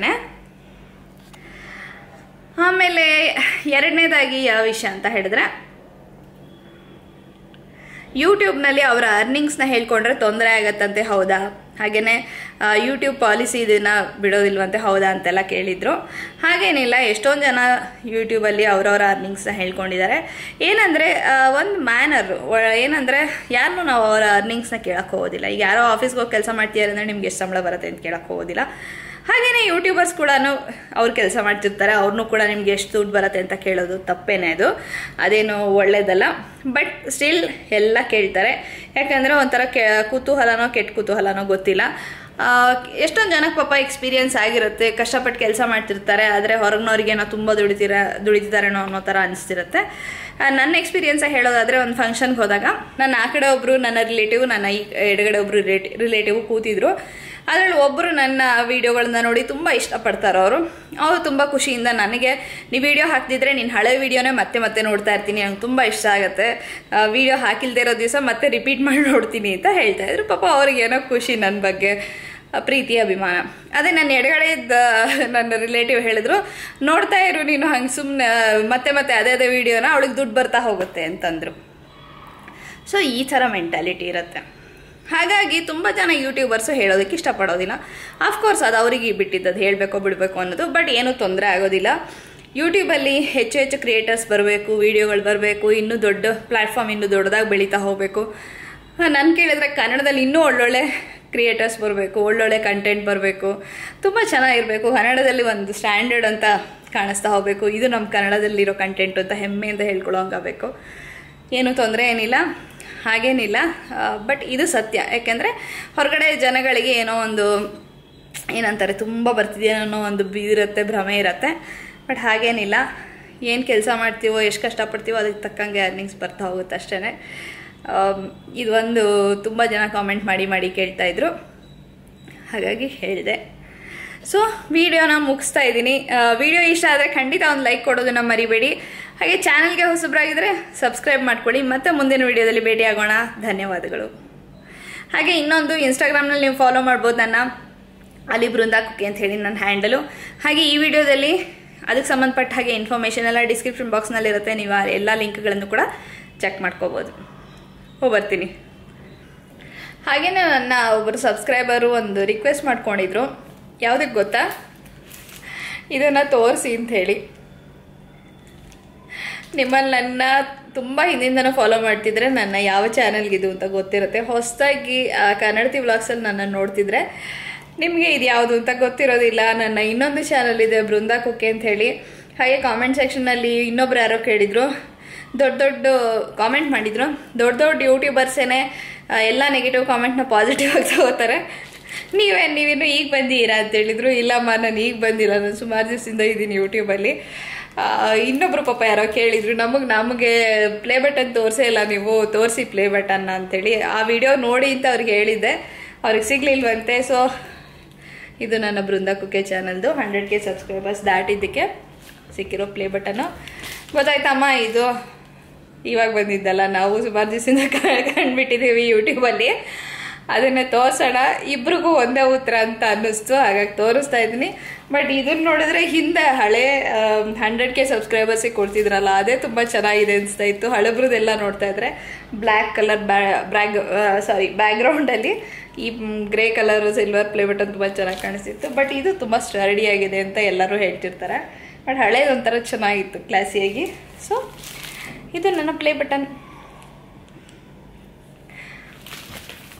ಆಮೇಲೆ ಎರಡನೇದಾಗಿ ಯಾವ ವಿಷಯ ಅಂತ ಹೇಳಿದ್ರೆ ಯೂಟ್ಯೂಬ್ನಲ್ಲಿ ಅವರ ಅರ್ನಿಂಗ್ಸ್ನ ಹೇಳ್ಕೊಂಡ್ರೆ ತೊಂದರೆ ಆಗತ್ತಂತೆ ಹೌದಾ ಹಾಗೆಯೇ ಯೂಟ್ಯೂಬ್ ಪಾಲಿಸಿ ಇದನ್ನ ಬಿಡೋದಿಲ್ವಂತೆ ಹೌದಾ ಅಂತೆಲ್ಲ ಕೇಳಿದ್ರು ಹಾಗೇನಿಲ್ಲ ಎಷ್ಟೊಂದು ಜನ ಯೂಟ್ಯೂಬಲ್ಲಿ ಅವರವರ ಅರ್ನಿಂಗ್ಸ್ನ ಹೇಳ್ಕೊಂಡಿದ್ದಾರೆ ಏನಂದರೆ ಒಂದು ಮ್ಯಾನರ್ ಏನಂದರೆ ಯಾರನ್ನೂ ನಾವು ಅವರ ಅರ್ನಿಂಗ್ಸ್ನ ಕೇಳಕ್ಕೆ ಹೋಗೋದಿಲ್ಲ ಈಗ ಯಾರೋ ಆಫೀಸ್ಗೆ ಹೋಗಿ ಕೆಲಸ ಮಾಡ್ತೀಯಾರ ಅಂದರೆ ನಿಮ್ಗೆ ಎಷ್ಟು ಸಂಬಳ ಬರುತ್ತೆ ಅಂತ ಕೇಳಕ್ಕೆ ಹೋಗೋದಿಲ್ಲ ಹಾಗೆಯೇ ಯೂಟ್ಯೂಬರ್ಸ್ ಕೂಡ ಅವ್ರು ಕೆಲಸ ಮಾಡ್ತಿರ್ತಾರೆ ಅವ್ರನ್ನೂ ಕೂಡ ನಿಮ್ಗೆ ಎಷ್ಟು ದುಡ್ಡು ಬರುತ್ತೆ ಅಂತ ಕೇಳೋದು ತಪ್ಪೇನೆ ಅದು ಅದೇನು ಒಳ್ಳೇದಲ್ಲ ಬಟ್ ಸ್ಟಿಲ್ ಎಲ್ಲ ಕೇಳ್ತಾರೆ ಯಾಕಂದರೆ ಒಂಥರ ಕೆ ಕುತೂಹಲನೋ ಕೆಟ್ಟ ಕುತೂಹಲನೋ ಗೊತ್ತಿಲ್ಲ ಆ, ಎಷ್ಟೊಂದು ಜನಕ್ಕೆ ಪಾಪ ಎಕ್ಸ್ಪೀರಿಯನ್ಸ್ ಆಗಿರುತ್ತೆ ಕಷ್ಟಪಟ್ಟು ಕೆಲಸ ಮಾಡ್ತಿರ್ತಾರೆ ಆದರೆ ಹೊರಗಿನವ್ರಿಗೇನೋ ತುಂಬ ದುಡಿತೀರ ದುಡಿತಿದ್ದಾರೇನೋ ಅನ್ನೋ ಥರ ಅನಿಸ್ತಿರುತ್ತೆ ಆ, ನನ್ನ ಎಕ್ಸ್ಪೀರಿಯನ್ಸ್ ಹೇಳೋದಾದರೆ ಒಂದು ಫಂಕ್ಷನ್ಗೆ ಹೋದಾಗ ನನ್ನ ಆ ಕಡೆ ಒಬ್ಬರು ನನ್ನ ರಿಲೇಟಿವ್ ನನ್ನ ಈ ಎಡಗಡೆ ಒಬ್ಬರು ರಿಲೇಟಿ ರಿಲೇಟಿವ್ ಕೂತಿದ್ರು ಅದರಲ್ಲಿ ಒಬ್ಬರು ನನ್ನ ವೀಡಿಯೋಗಳನ್ನ ನೋಡಿ ತುಂಬ ಇಷ್ಟಪಡ್ತಾರೆ ಅವರು ಅವರು ತುಂಬ ಖುಷಿಯಿಂದ ನನಗೆ ನೀವು ವಿಡಿಯೋ ಹಾಕ್ತಿದ್ರೆ ನಿನ್ನ ಹಳೆ ವೀಡಿಯೋನೇ ಮತ್ತೆ ಮತ್ತೆ ನೋಡ್ತಾ ಇರ್ತೀನಿ ನಂಗೆ ತುಂಬ ಇಷ್ಟ ಆಗುತ್ತೆ ವಿಡಿಯೋ ಹಾಕಿಲ್ದೇ ಇರೋ ದಿವಸ ಮತ್ತೆ ರಿಪೀಟ್ ಮಾಡಿ ನೋಡ್ತೀನಿ ಅಂತ ಹೇಳ್ತಾ ಇದ್ರು ಪಾಪ ಅವ್ರಿಗೆ ಏನೋ ಖುಷಿ ನನ್ನ ಬಗ್ಗೆ ಆ, ಪ್ರೀತಿ ಅಭಿಮಾನ ಅದೇ ನನ್ನ ಎಡಗಡೆ ಇದ್ದ ನನ್ನ ರಿಲೇಟಿವ್ ಹೇಳಿದ್ರು ನೋಡ್ತಾ ಇರು ನೀನು ಹಂಗೆ ಸುಮ್ಮನೆ ಮತ್ತೆ ಮತ್ತೆ ಅದೇ ಅದೇ ವೀಡಿಯೋನ ಅವಳಿಗೆ ದುಡ್ಡು ಬರ್ತಾ ಹೋಗುತ್ತೆ ಅಂತಂದರು ಸೊ ಈ ಥರ ಮೆಂಟ್ಯಾಲಿಟಿ ಇರುತ್ತೆ ಹಾಗಾಗಿ ತುಂಬ ಜನ ಯೂಟ್ಯೂಬರ್ಸು ಹೇಳೋದಕ್ಕೆ ಇಷ್ಟಪಡೋದಿಲ್ಲ ಆಫ್ಕೋರ್ಸ್ ಅದು ಅವರಿಗೆ ಬಿಟ್ಟಿದ್ದದು ಹೇಳಬೇಕೋ ಬಿಡಬೇಕು ಅನ್ನೋದು ಬಟ್ ಏನೂ ತೊಂದರೆ ಆಗೋದಿಲ್ಲ ಯೂಟ್ಯೂಬಲ್ಲಿ ಹೆಚ್ಚು ಹೆಚ್ಚು ಕ್ರಿಯೇಟರ್ಸ್ ಬರಬೇಕು ವೀಡಿಯೋಗಳು ಬರಬೇಕು ಇನ್ನೂ ದೊಡ್ಡ ಪ್ಲ್ಯಾಟ್ಫಾರ್ಮ್ ಇನ್ನೂ ದೊಡ್ಡದಾಗಿ ಬೆಳೀತಾ ಹೋಗಬೇಕು ನಾನು ಕೇಳಿದ್ರೆ ಕನ್ನಡದಲ್ಲಿ ಇನ್ನೂ ಒಳ್ಳೊಳ್ಳೆ ಕ್ರಿಯೇಟರ್ಸ್ ಬರಬೇಕು ಒಳ್ಳೊಳ್ಳೆ ಕಂಟೆಂಟ್ ಬರಬೇಕು ತುಂಬ ಚೆನ್ನಾಗಿರಬೇಕು ಕನ್ನಡದಲ್ಲಿ ಒಂದು ಸ್ಟ್ಯಾಂಡರ್ಡ್ ಅಂತ ಕಾಣಿಸ್ತಾ ಹೋಗಬೇಕು ಇದು ನಮ್ಮ ಕನ್ನಡದಲ್ಲಿರೋ ಕಂಟೆಂಟ್ ಅಂತ ಹೆಮ್ಮೆಯಿಂದ ಹೇಳ್ಕೊಳ್ಳೋ ಹಂಗಾಗಬೇಕು ಏನೂ ತೊಂದರೆ ಏನಿಲ್ಲ ಹಾಗೇನಿಲ್ಲ ಬಟ್ ಇದು ಸತ್ಯ ಯಾಕೆಂದರೆ ಹೊರಗಡೆ ಜನಗಳಿಗೆ ಏನೋ ಒಂದು ಏನಂತಾರೆ ತುಂಬ ಬರ್ತಿದೆಯೋ ಅನ್ನೋ ಒಂದು ಇರುತ್ತೆ ಭ್ರಮೆ ಇರುತ್ತೆ ಬಟ್ ಹಾಗೇನಿಲ್ಲ ಏನು ಕೆಲಸ ಮಾಡ್ತೀವೋ ಎಷ್ಟು ಕಷ್ಟಪಡ್ತೀವೋ ಅದಕ್ಕೆ ತಕ್ಕಂಗೆ ಅರ್ನಿಂಗ್ಸ್ ಬರ್ತಾ ಹೋಗುತ್ತೆ ಅಷ್ಟೇ ಇದು ಒಂದು ತುಂಬ ಜನ ಕಾಮೆಂಟ್ ಮಾಡಿ ಮಾಡಿ ಕೇಳ್ತಾ ಇದ್ರು ಹಾಗಾಗಿ ಹೇಳಿದೆ ಸೊ ವಿಡಿಯೋನ ಮುಗಿಸ್ತಾ ಇದ್ದೀನಿ ವಿಡಿಯೋ ಇಷ್ಟ ಆದರೆ ಖಂಡಿತ ಒಂದು ಲೈಕ್ ಕೊಡೋದನ್ನ ಮರಿಬೇಡಿ ಹಾಗೆ ಚಾನಲ್ಗೆ ಹೊಸಬ್ರಾಗಿದ್ದರೆ ಸಬ್ಸ್ಕ್ರೈಬ್ ಮಾಡ್ಕೊಳ್ಳಿ ಮತ್ತೆ ಮುಂದಿನ ವಿಡಿಯೋದಲ್ಲಿ ಭೇಟಿ ಆಗೋಣ ಧನ್ಯವಾದಗಳು ಹಾಗೆ ಇನ್ನೊಂದು ಇನ್ಸ್ಟಾಗ್ರಾಮ್ನಲ್ಲಿ ನೀವು ಫಾಲೋ ಮಾಡ್ಬೋದು ನನ್ನ ಅಲ್ಲಿ ಬೃಂದಾ ಕುಕ್ಕಿ ಅಂತ ಹೇಳಿ ನನ್ನ ಹ್ಯಾಂಡಲು ಹಾಗೆ ಈ ವಿಡಿಯೋದಲ್ಲಿ ಅದಕ್ಕೆ ಸಂಬಂಧಪಟ್ಟ ಹಾಗೆ ಇನ್ಫಾರ್ಮೇಷನ್ ಎಲ್ಲ ಡಿಸ್ಕ್ರಿಪ್ಷನ್ ಬಾಕ್ಸ್ನಲ್ಲಿ ಇರುತ್ತೆ ನೀವು ಆ ಎಲ್ಲ ಲಿಂಕ್ಗಳನ್ನು ಕೂಡ ಚೆಕ್ ಮಾಡ್ಕೋಬೋದು ಹೋಗಿ ಬರ್ತೀನಿ ಹಾಗೆಯೇ ನನ್ನ ಒಬ್ಬರು ಸಬ್ಸ್ಕ್ರೈಬರು ಒಂದು ರಿಕ್ವೆಸ್ಟ್ ಮಾಡ್ಕೊಂಡಿದ್ರು ಯಾವುದಕ್ಕೆ ಗೊತ್ತಾ ಇದನ್ನು ತೋರಿಸಿ ಅಂತ ಹೇಳಿ ನಿಮ್ಮಲ್ಲಿ ನನ್ನ ತುಂಬ ಹಿಂದಿಂದನೂ ಫಾಲೋ ಮಾಡ್ತಿದ್ರೆ ನನ್ನ ಯಾವ ಚಾನಲ್ಗಿದು ಅಂತ ಗೊತ್ತಿರುತ್ತೆ ಹೊಸದಾಗಿ ಕನ್ನಡತಿ ವ್ಲಾಗ್ಸಲ್ಲಿ ನನ್ನ ನೋಡ್ತಿದ್ರೆ ನಿಮಗೆ ಇದು ಯಾವುದು ಅಂತ ಗೊತ್ತಿರೋದಿಲ್ಲ ನನ್ನ ಇನ್ನೊಂದು ಚಾನಲ್ ಇದೆ ಬೃಂದಾ ಕುಕ್ಕೆ ಅಂತ ಹೇಳಿ ಹಾಗೆ ಕಾಮೆಂಟ್ ಸೆಕ್ಷನ್ನಲ್ಲಿ ಇನ್ನೊಬ್ರು ಯಾರೋ ಕೇಳಿದರು ದೊಡ್ಡ ದೊಡ್ಡ ಕಾಮೆಂಟ್ ಮಾಡಿದರು ದೊಡ್ಡ ದೊಡ್ಡ ಯೂಟ್ಯೂಬರ್ಸೇನೆ ಆ, ಎಲ್ಲ ನೆಗೆಟಿವ್ ಕಾಮೆಂಟ್ನ ಪಾಸಿಟಿವ್ ಆಗಿ ತಗೋತಾರೆ ನೀವೇ ನೀವೇನು ಈಗ ಬಂದಿದ್ದೀರಾ ಅಂತ ಹೇಳಿದ್ರು ಇಲ್ಲಮ್ಮ ನಾನು ಈಗ ಬಂದಿಲ್ಲ ನಾನು ಸುಮಾರು ದಿವಸದಿಂದ ಇದ್ದೀನಿ ಯೂಟ್ಯೂಬಲ್ಲಿ ಆ, ಇನ್ನೊಬ್ರು ಪಾಪ ಯಾರೋ ಕೇಳಿದ್ರು ನಮಗೆ ನಮಗೆ ಪ್ಲೇ ಬಟನ್ ತೋರಿಸೇ ಇಲ್ಲ ನೀವು ತೋರಿಸಿ ಪ್ಲೇ ಬಟನ್ನ ಅಂತೇಳಿ ಆ ವಿಡಿಯೋ ನೋಡಿ ಅಂತ ಅವ್ರಿಗೆ ಹೇಳಿದ್ದೆ ಅವ್ರಿಗೆ ಸಿಗ್ಲಿಲ್ವಂತೆ ಸೊ ಇದು ನನ್ನ ಬೃಂದ ಕುಕ್ಕೆ ಚಾನಲ್ದು ಹಂಡ್ರೆಡ್ ಕೆ ಸಬ್ಸ್ಕ್ರೈಬರ್ಸ್ ದಾಟಿದ್ದಕ್ಕೆ ಸಿಕ್ಕಿರೋ ಪ್ಲೇ ಬಟನ್ನು ಗೊತ್ತಾಯ್ತಮ್ಮ ಇದು ಇವಾಗ ಬಂದಿದ್ದಲ್ಲ ನಾವು ಸುಮಾರು ದಿವಸದಿಂದ ಕಂಡುಬಿಟ್ಟಿದ್ದೀವಿ ಯೂಟ್ಯೂಬಲ್ಲಿ ಅದನ್ನೇ ತೋರ್ಸೋಣ ಇಬ್ರಿಗೂ ಒಂದೇ ಉತ್ತರ ಅಂತ ಅನ್ನಿಸ್ತು ಹಾಗಾಗಿ ತೋರಿಸ್ತಾ ಇದ್ದೀನಿ ಬಟ್ ಇದನ್ನ ನೋಡಿದ್ರೆ ಹಿಂದೆ ಹಳೆ ಹಂಡ್ರೆಡ್ ಕೆ ಸಬ್ಸ್ಕ್ರೈಬರ್ಸಿಗೆ ಕೊಡ್ತಿದ್ರಲ್ಲ ಅದೇ ತುಂಬ ಚೆನ್ನಾಗಿದೆ ಅನಿಸ್ತಾ ಇತ್ತು ಹಳಬ್ರದೆಲ್ಲ ನೋಡ್ತಾ ಇದ್ರೆ ಬ್ಲ್ಯಾಕ್ ಕಲರ್ ಬ್ಯಾಗ್ ಸಾರಿ ಬ್ಯಾಕ್ಗ್ರೌಂಡಲ್ಲಿ ಈ grey colour silver play button ತುಂಬ ಚೆನ್ನಾಗಿ ಕಾಣಿಸ್ತಿತ್ತು ಬಟ್ ಇದು ತುಂಬ ಸ್ಟರ್ಡಿ ಆಗಿದೆ ಅಂತ ಎಲ್ಲರೂ ಹೇಳ್ತಿರ್ತಾರೆ ಬಟ್ ಹಳೇದೊಂಥರ ಚೆನ್ನಾಗಿತ್ತು ಕ್ಲಾಸಿಯಾಗಿ ಸೊ ಇದು ನನ್ನ ಪ್ಲೇ ಬಟನ್